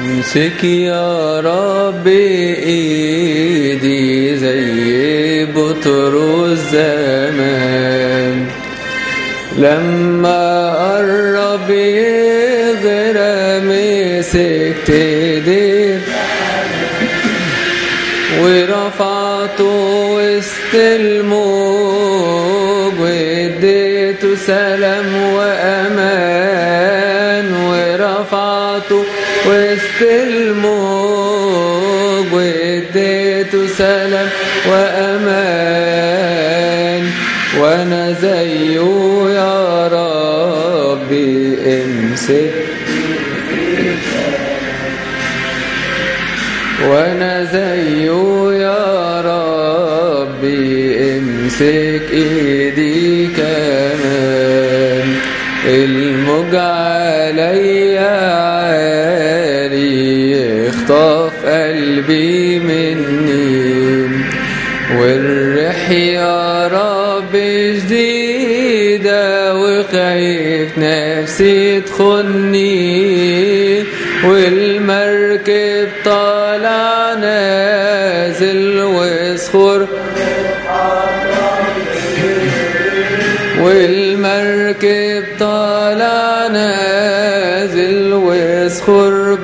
امسك يا رب ايدي زي بطرس زمان لما قرب يغرى مسكت ايديه ورفعته وسط الموج واديته سلام وامان ورفعته وسط الموج واديته سلام وامان وانا زيه يا ربي امسك وانا زيه يا ربي امسك ايدي كمان الموج عليا عالي يخطف قلبي مني والريح يا رب جديدة وخايف نفسي تخني والمركب طالع نازل وصخر والمركب طالع نازل وصخر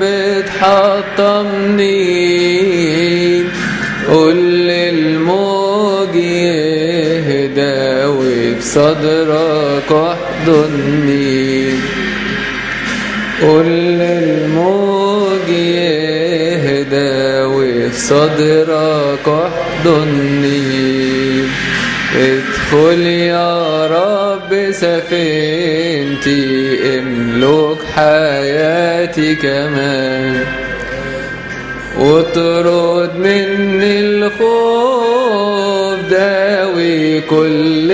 بتحطمني قول للموج يهدى وبصدرك احضني قول للموج يهدى وفي صدرك احضني ادخل يا رب سفينتي املك حياتي كمان واطرد مني الخوف داوي كل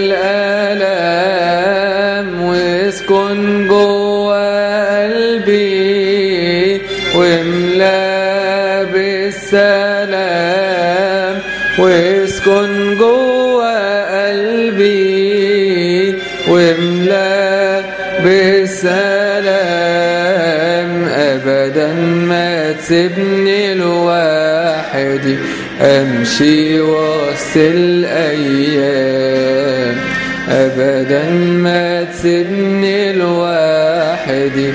الآلام واسكن جوا قلبي واملا بالسلام واسكن جوا قلبي واملا بالسلام ابدا ما تسيبني لوحدي امشي وسط الايام ابدا ما تسيبني لوحدي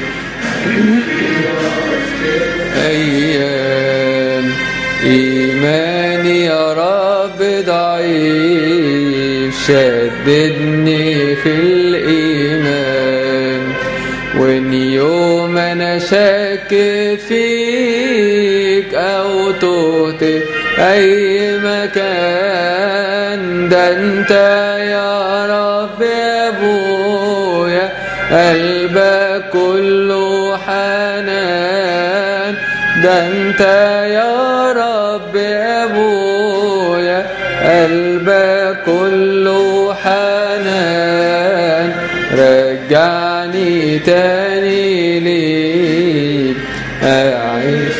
ايام ايماني يا رب ضعيف شددني في الايمان وان يوم انا شك فيك او تهت اي مكان ده انت يا رب يا ابويا قلبك كله حنان ده انت يا رب يا ابويا قلبك كله حنان رجعني تاني ليك اعيش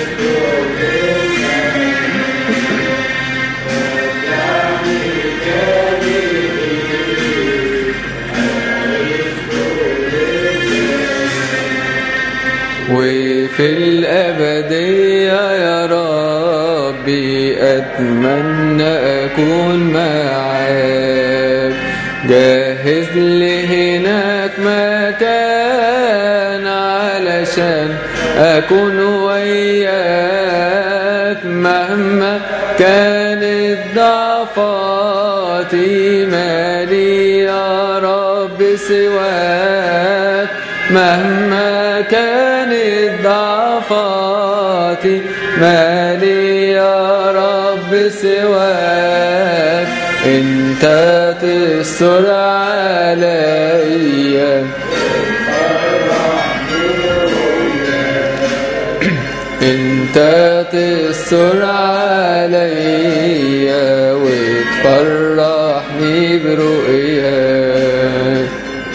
وفي الأبدية يا ربي أتمنى أكون معاك جهز لي هناك مكان علشان أكون وياك مهما كانت ضعفاتي مالي يا رب سواك مهما كانت ضعفاتي مالي يا رب سواك انت تستر عليا انت تستر عليا وتفرحني برؤياك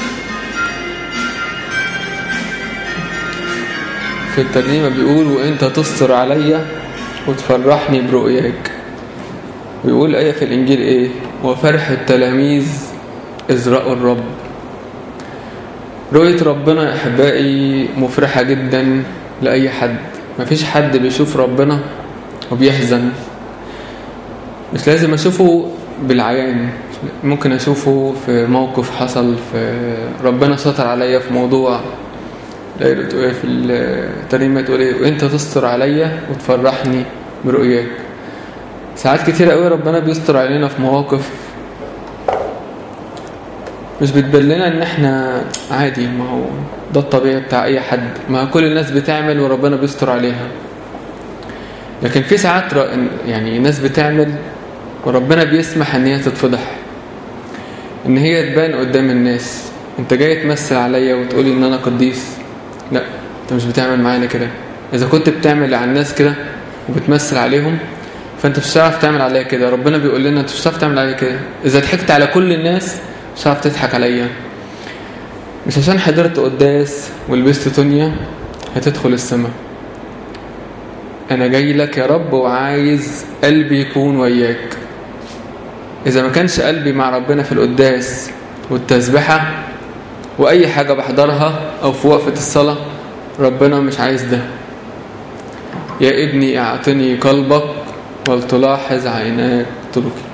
في الترنيمة بيقول وانت تستر عليا وتفرحني برؤياك ويقول آية في الإنجيل إيه وفرح التلاميذ إزراء الرب رؤية ربنا يا أحبائي مفرحة جدا لأي حد مفيش حد بيشوف ربنا وبيحزن مش لازم اشوفه بالعيان ممكن اشوفه في موقف حصل في ربنا ستر عليا في موضوع دايره تقول في الترنيمه تقول ايه وانت تستر عليا وتفرحني برؤياك ساعات كتير قوي ربنا بيستر علينا في مواقف مش بتبين لنا ان احنا عادي ما هو ده الطبيعي بتاع اي حد ما كل الناس بتعمل وربنا بيستر عليها لكن في ساعات يعني ناس بتعمل وربنا بيسمح ان هي تتفضح ان هي تبان قدام الناس انت جاي تمثل عليا وتقولي ان انا قديس لا انت مش بتعمل معانا كده اذا كنت بتعمل على الناس كده وبتمثل عليهم فانت مش هتعرف تعمل عليا كده ربنا بيقول لنا انت مش هتعرف تعمل عليا كده اذا ضحكت على كل الناس مش هتعرف تضحك عليا مش عشان حضرت قداس ولبست تونيا هتدخل السماء انا جاي لك يا رب وعايز قلبي يكون وياك اذا ما كانش قلبي مع ربنا في القداس والتسبحة واي حاجة بحضرها او في وقفة الصلاة ربنا مش عايز ده يا ابني اعطني قلبك ولتلاحظ عيناك طرقي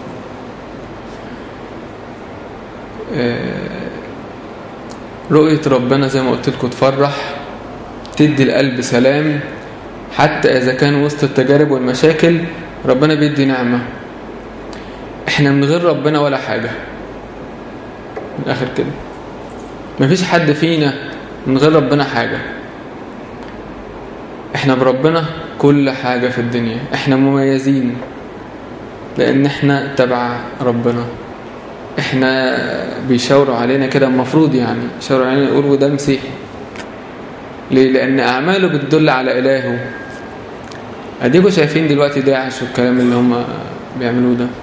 رؤية ربنا زي ما قلت لكم تفرح تدي القلب سلام حتى إذا كان وسط التجارب والمشاكل ربنا بيدي نعمة احنا من غير ربنا ولا حاجة من الآخر كده مفيش حد فينا من غير ربنا حاجة احنا بربنا كل حاجة في الدنيا احنا مميزين لان احنا تبع ربنا احنا بيشاوروا علينا كده المفروض يعني يشاوروا علينا يقولوا ده مسيحي ليه لان اعماله بتدل على الهه اديكوا شايفين دلوقتي داعش والكلام اللي هم بيعملوه ده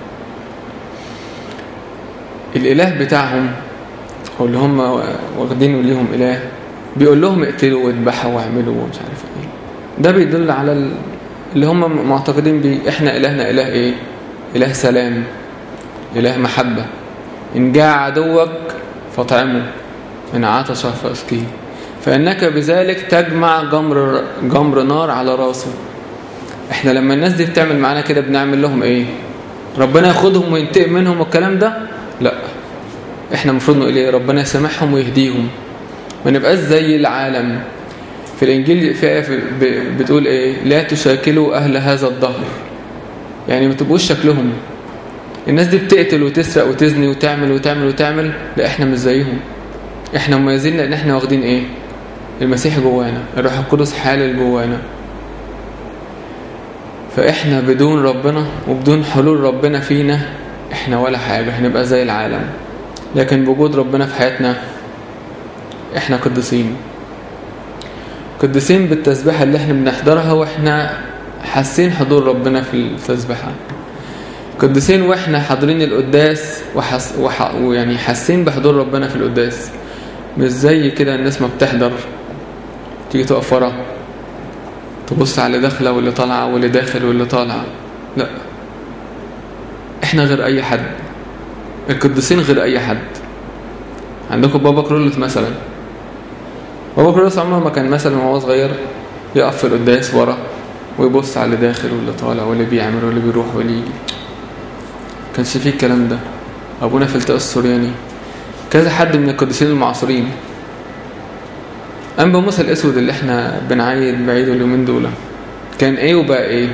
الاله بتاعهم او اللي هم واخدينه ليهم اله بيقول لهم اقتلوا واذبحوا واعملوا ومش عارف ايه ده بيدل على اللي هم معتقدين بيه احنا الهنا اله ايه اله سلام اله محبه ان جاء عدوك فاطعمه ان عطش فاسقيه فانك بذلك تجمع جمر جمر نار على راسه احنا لما الناس دي بتعمل معانا كده بنعمل لهم ايه ربنا ياخدهم وينتقم منهم والكلام ده لا احنا المفروض نقول ايه ربنا يسامحهم ويهديهم ما نبقاش زي العالم في الانجيل في آية بتقول ايه لا تشاكلوا اهل هذا الظهر يعني ما تبقوش شكلهم الناس دي بتقتل وتسرق وتزني وتعمل وتعمل وتعمل لا احنا مش زيهم احنا مميزين لان احنا واخدين ايه المسيح جوانا الروح القدس حالل جوانا فاحنا بدون ربنا وبدون حلول ربنا فينا احنا ولا حاجة هنبقى زي العالم لكن بوجود ربنا في حياتنا احنا قدسين قدسين بالتسبيحة اللي احنا بنحضرها واحنا حاسين حضور ربنا في التسبيحة قدسين واحنا حاضرين القداس وحس وح... ويعني حاسين بحضور ربنا في القداس مش زي كده الناس ما بتحضر تيجي تقف ورا تبص على اللي داخله واللي طالعه واللي داخل واللي طالع لا احنا غير اي حد القديسين غير اي حد عندكم بابا كرولوس مثلا بابا كرولوس عمره ما كان مثلا وهو صغير يقف في القداس ورا ويبص على اللي داخل واللي طالع واللي بيعمل واللي بيروح واللي يجي كانش فيه الكلام ده ابونا فلتاء السورياني كذا حد من القديسين المعاصرين أنبا موسى الأسود اللي احنا بنعيد بعيده اليومين دول كان ايه وبقى ايه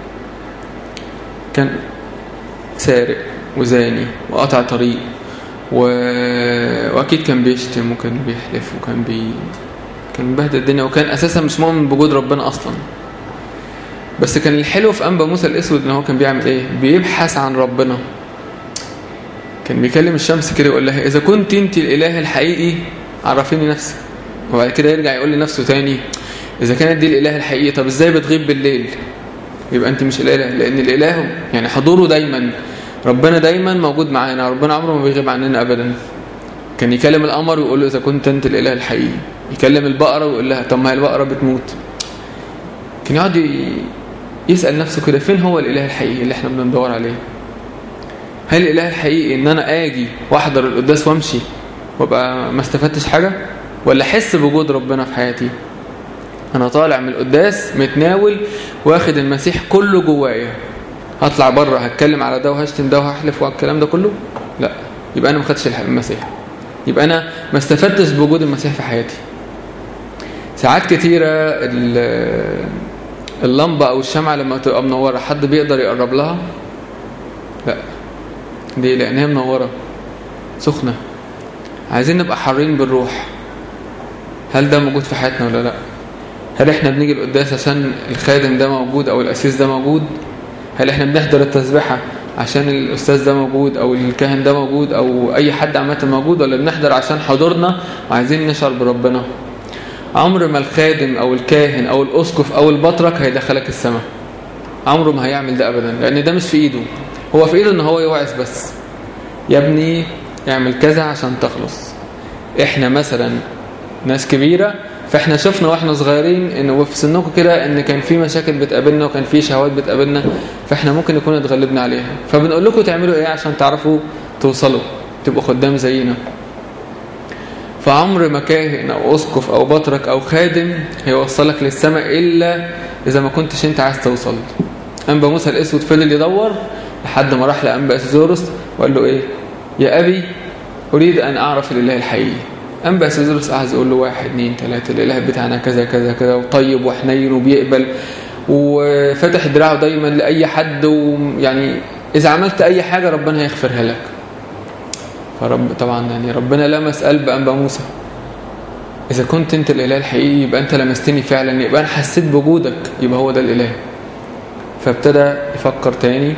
كان سارق وزاني وقطع طريق و... واكيد كان بيشتم وكان بيحلف وكان بي كان بيبهدل الدنيا وكان اساسا مش مؤمن بوجود ربنا اصلا بس كان الحلو في انبا موسى الاسود ان هو كان بيعمل ايه بيبحث عن ربنا كان بيكلم الشمس كده يقول لها اذا كنت انت الاله الحقيقي عرفيني نفسك وبعد كده يرجع يقول لنفسه تاني اذا كانت دي الاله الحقيقي طب ازاي بتغيب بالليل يبقى انت مش الاله لان الاله يعني حضوره دايما ربنا دايما موجود معانا ربنا عمره ما بيغيب عننا ابدا كان يكلم القمر ويقول له اذا كنت انت الاله الحقيقي يكلم البقره ويقول لها طب ما هي البقره بتموت كان يقعد يسال نفسه كده فين هو الاله الحقيقي اللي احنا بندور عليه هل الاله الحقيقي ان انا اجي واحضر القداس وامشي وابقى ما استفدتش حاجه ولا احس بوجود ربنا في حياتي انا طالع من القداس متناول واخد المسيح كله جوايا هطلع بره هتكلم على ده وهشتم ده وهحلف والكلام ده كله لا يبقى انا ما خدتش المسيح يبقى انا ما استفدتش بوجود المسيح في حياتي ساعات كتيرة اللمبة او الشمعة لما تبقى منورة حد بيقدر يقرب لها لا ليه لان هي منورة سخنة عايزين نبقى حارين بالروح هل ده موجود في حياتنا ولا لا هل احنا بنيجي القداس عشان الخادم ده موجود او الاسيس ده موجود هل احنا بنحضر التسبيحة عشان الاستاذ ده موجود او الكاهن ده موجود او اي حد عامه موجود ولا بنحضر عشان حضورنا وعايزين نشعر بربنا عمر ما الخادم او الكاهن او الاسقف او البطرك هيدخلك السماء عمره ما هيعمل ده ابدا لان ده مش في ايده هو في ايده ان هو يوعظ بس يا ابني اعمل كذا عشان تخلص احنا مثلا ناس كبيره فاحنا شفنا واحنا صغيرين ان وفي سنكم كده ان كان في مشاكل بتقابلنا وكان في شهوات بتقابلنا فاحنا ممكن نكون اتغلبنا عليها فبنقول لكم تعملوا ايه عشان تعرفوا توصلوا تبقوا خدام زينا فعمر ما كاهن او اسقف او بطرك او خادم هيوصلك للسماء الا اذا ما كنتش انت عايز توصل انبا موسى الاسود فضل يدور لحد ما راح لانبا اسيزوروس وقال له ايه يا ابي اريد ان اعرف الاله الحقيقي أنبا سيزروس قعد يقول له واحد اتنين تلاتة الإله بتاعنا كذا كذا كذا وطيب وحنين وبيقبل وفتح دراعه دايما لأي حد ويعني إذا عملت أي حاجة ربنا هيغفرها لك فرب طبعا يعني ربنا لمس قلب أنبا موسى إذا كنت أنت الإله الحقيقي يبقى أنت لمستني فعلا يبقى أنا حسيت بوجودك يبقى هو ده الإله فابتدى يفكر تاني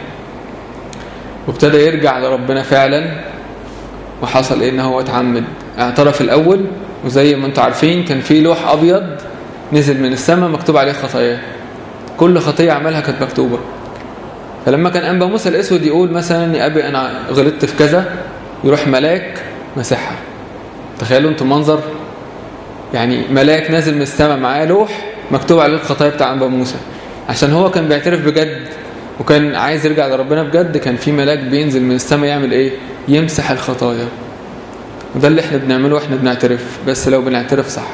وابتدى يرجع لربنا فعلا وحصل ايه ان هو اتعمد اعترف الاول وزي ما انتم عارفين كان في لوح ابيض نزل من السماء مكتوب عليه خطاياه كل خطيه عملها كانت مكتوبه فلما كان انبا موسى الاسود يقول مثلا يا ابي انا غلطت في كذا يروح ملاك مسحها تخيلوا انتم منظر يعني ملاك نازل من السماء معاه لوح مكتوب عليه الخطايا بتاع انبا موسى عشان هو كان بيعترف بجد وكان عايز يرجع لربنا بجد كان في ملاك بينزل من السماء يعمل ايه يمسح الخطايا وده اللي احنا بنعمله واحنا بنعترف بس لو بنعترف صح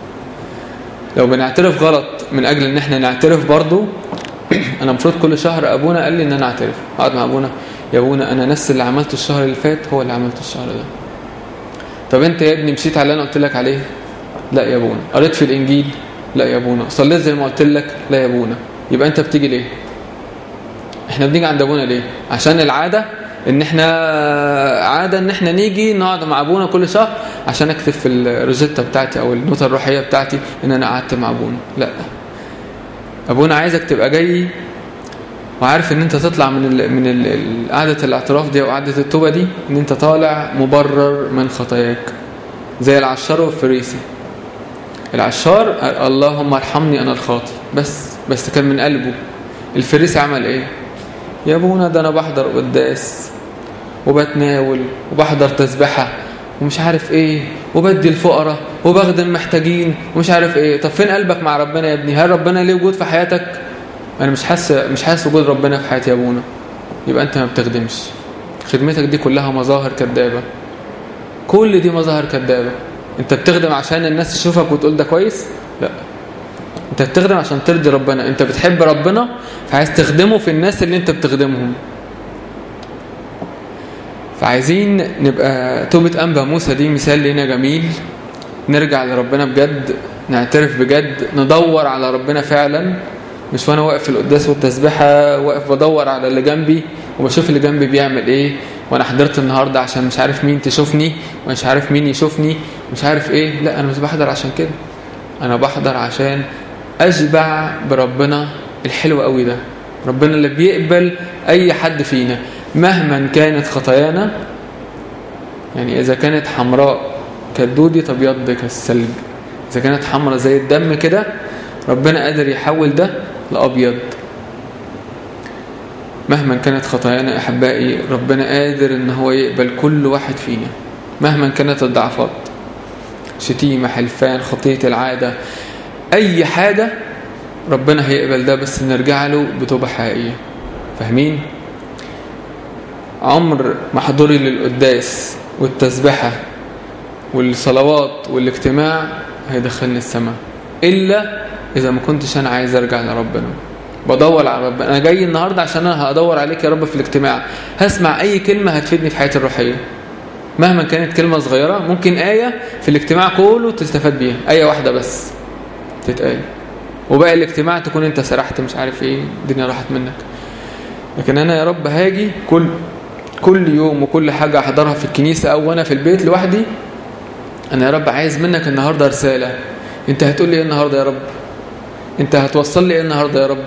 لو بنعترف غلط من اجل ان احنا نعترف برضو انا المفروض كل شهر ابونا قال لي ان انا اعترف اقعد مع ابونا يا ابونا انا نفس اللي عملته الشهر اللي فات هو اللي عملته الشهر ده طب انت يا ابني مشيت على اللي انا قلت لك عليه لا يا ابونا قريت في الانجيل لا يا ابونا صليت زي ما قلت لك لا يا ابونا يبقى انت بتيجي ليه احنا بنيجي عند ابونا ليه عشان العاده ان احنا عاده ان احنا نيجي نقعد مع ابونا كل شهر عشان اكتب في الروزيتا بتاعتي او النوتة الروحيه بتاعتي ان انا قعدت مع ابونا لا ابونا عايزك تبقى جاي وعارف ان انت تطلع من ال من ال قعده الاعتراف دي او قعده التوبه دي ان انت طالع مبرر من خطاياك زي العشار والفريسي العشار اللهم ارحمني انا الخاطي بس بس كان من قلبه الفريسي عمل ايه يا ابونا ده انا بحضر قداس وبتناول وبحضر تسبحة ومش عارف ايه وبدي الفقراء وبخدم محتاجين ومش عارف ايه طب فين قلبك مع ربنا يا ابني هل ربنا ليه وجود في حياتك انا مش حاسس مش حاسس وجود ربنا في حياتي يا ابونا يبقى انت ما بتخدمش خدمتك دي كلها مظاهر كدابة كل دي مظاهر كدابة انت بتخدم عشان الناس تشوفك وتقول ده كويس لا انت بتخدم عشان ترضي ربنا انت بتحب ربنا فعايز تخدمه في الناس اللي انت بتخدمهم فعايزين نبقى توبة أنبا موسى دي مثال لنا جميل نرجع لربنا بجد نعترف بجد ندور على ربنا فعلا مش وانا واقف في القداس والتسبيحة واقف بدور على اللي جنبي وبشوف اللي جنبي بيعمل ايه وانا حضرت النهاردة عشان مش عارف مين تشوفني ومش عارف مين يشوفني مش عارف ايه لا انا مش بحضر عشان كده انا بحضر عشان اشبع بربنا الحلو قوي ده ربنا اللي بيقبل اي حد فينا مهما كانت خطايانا يعني اذا كانت حمراء كالدودي تبيض كالثلج اذا كانت حمراء زي الدم كده ربنا قادر يحول ده لابيض مهما كانت خطايانا احبائي ربنا قادر ان هو يقبل كل واحد فينا مهما كانت الضعفات شتيمه حلفان خطيه العاده اي حاجه ربنا هيقبل ده بس نرجع له بتوبه حقيقيه فاهمين عمر ما حضوري للقداس والتسبحه والصلوات والاجتماع هيدخلني السماء الا اذا ما كنتش انا عايز ارجع لربنا بدور على ربنا انا جاي النهارده عشان انا هدور عليك يا رب في الاجتماع هسمع اي كلمه هتفيدني في حياتي الروحيه مهما كانت كلمه صغيره ممكن ايه في الاجتماع كله تستفاد بيها ايه واحده بس تتقال وباقي الاجتماع تكون انت سرحت مش عارف ايه الدنيا راحت منك لكن انا يا رب هاجي كل كل يوم وكل حاجه احضرها في الكنيسه او انا في البيت لوحدي انا يا رب عايز منك النهارده رساله انت هتقول لي ايه النهارده يا رب انت هتوصل لي ايه النهارده يا رب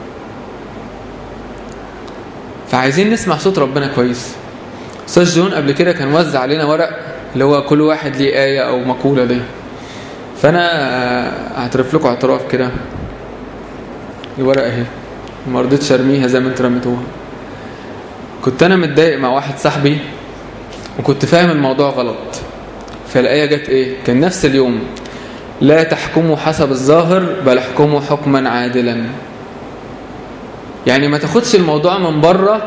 فعايزين نسمع صوت ربنا كويس استاذ جون قبل كده كان وزع علينا ورق اللي هو كل واحد ليه آية أو مقولة دي فأنا هعترف لكم اعتراف كده الورقة اهي ما رضيتش ارميها زي ما انتوا رميتوها كنت انا متضايق مع واحد صاحبي وكنت فاهم الموضوع غلط فالآية جت ايه كان نفس اليوم لا تحكموا حسب الظاهر بل احكموا حكما عادلا يعني ما تاخدش الموضوع من بره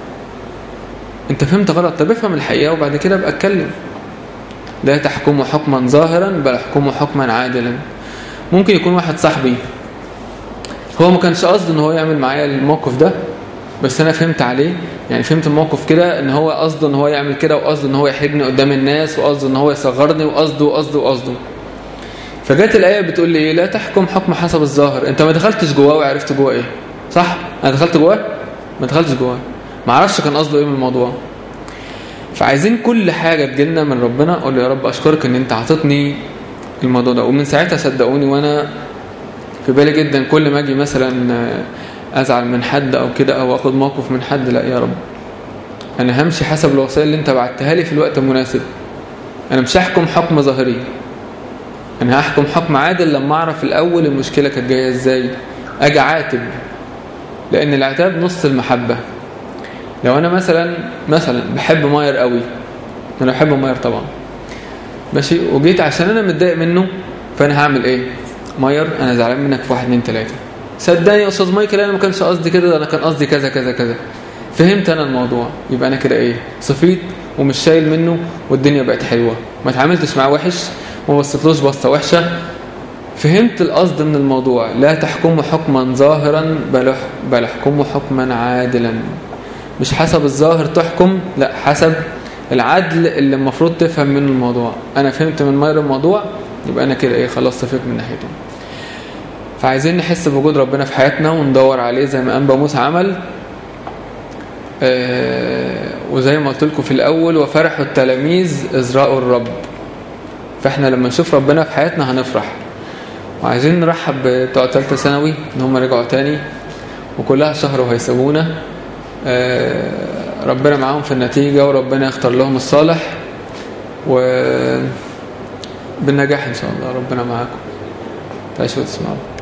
انت فهمت غلط طب افهم الحقيقة وبعد كده ابقى اتكلم لا تحكموا حكما ظاهرا بل احكموا حكما عادلا ممكن يكون واحد صاحبي هو ما كانش قصده ان هو يعمل معايا الموقف ده بس انا فهمت عليه يعني فهمت الموقف كده ان هو قصده ان هو يعمل كده وقصده ان هو يحرجني قدام الناس وقصده ان هو يصغرني وقصده وقصده وقصده فجت الايه بتقول لي ايه لا تحكم حكم حسب الظاهر انت ما دخلتش جواه وعرفت جواه ايه صح انا دخلت جواه ما دخلتش جواه ما اعرفش كان قصده ايه من الموضوع فعايزين كل حاجه تجيلنا من ربنا اقول له يا رب اشكرك ان انت عطتني الموضوع ده ومن ساعتها صدقوني وانا في بالي جدا كل ما اجي مثلا ازعل من حد او كده او اخد موقف من حد لا يا رب انا همشي حسب الوصايا اللي انت بعتها لي في الوقت المناسب انا مش هحكم حكم ظاهري انا هحكم حكم عادل لما اعرف الاول المشكله كانت جايه ازاي اجي عاتب لان العتاب نص المحبه لو انا مثلا مثلا بحب ماير قوي انا بحب ماير طبعا ماشي وجيت عشان انا متضايق منه فانا هعمل ايه ماير انا زعلان منك في واحد اتنين تلاته صدقني يا استاذ مايكل انا ما كانش قصدي كده ده انا كان قصدي كذا كذا كذا فهمت انا الموضوع يبقى انا كده ايه صفيت ومش شايل منه والدنيا بقت حلوه ما اتعاملتش معاه وحش وما بصيتلوش بصه وحشه فهمت القصد من الموضوع لا تحكموا حكما ظاهرا بل بل احكموا حكما عادلا مش حسب الظاهر تحكم لا حسب العدل اللي المفروض تفهم منه الموضوع انا فهمت من ماير الموضوع يبقى انا كده ايه خلاص صفيت من ناحيته فعايزين نحس بوجود ربنا في حياتنا وندور عليه زي ما أنبا موسى عمل آه وزي ما قلت لكم في الأول وفرحوا التلاميذ إذ رأوا الرب فإحنا لما نشوف ربنا في حياتنا هنفرح وعايزين نرحب بتوع ثالثه ثانوي إن هم رجعوا تاني وكلها شهر وهيسيبونا آه ربنا معاهم في النتيجة وربنا يختار لهم الصالح و بالنجاح إن شاء الله ربنا معاكم تعيشوا وتسمعوا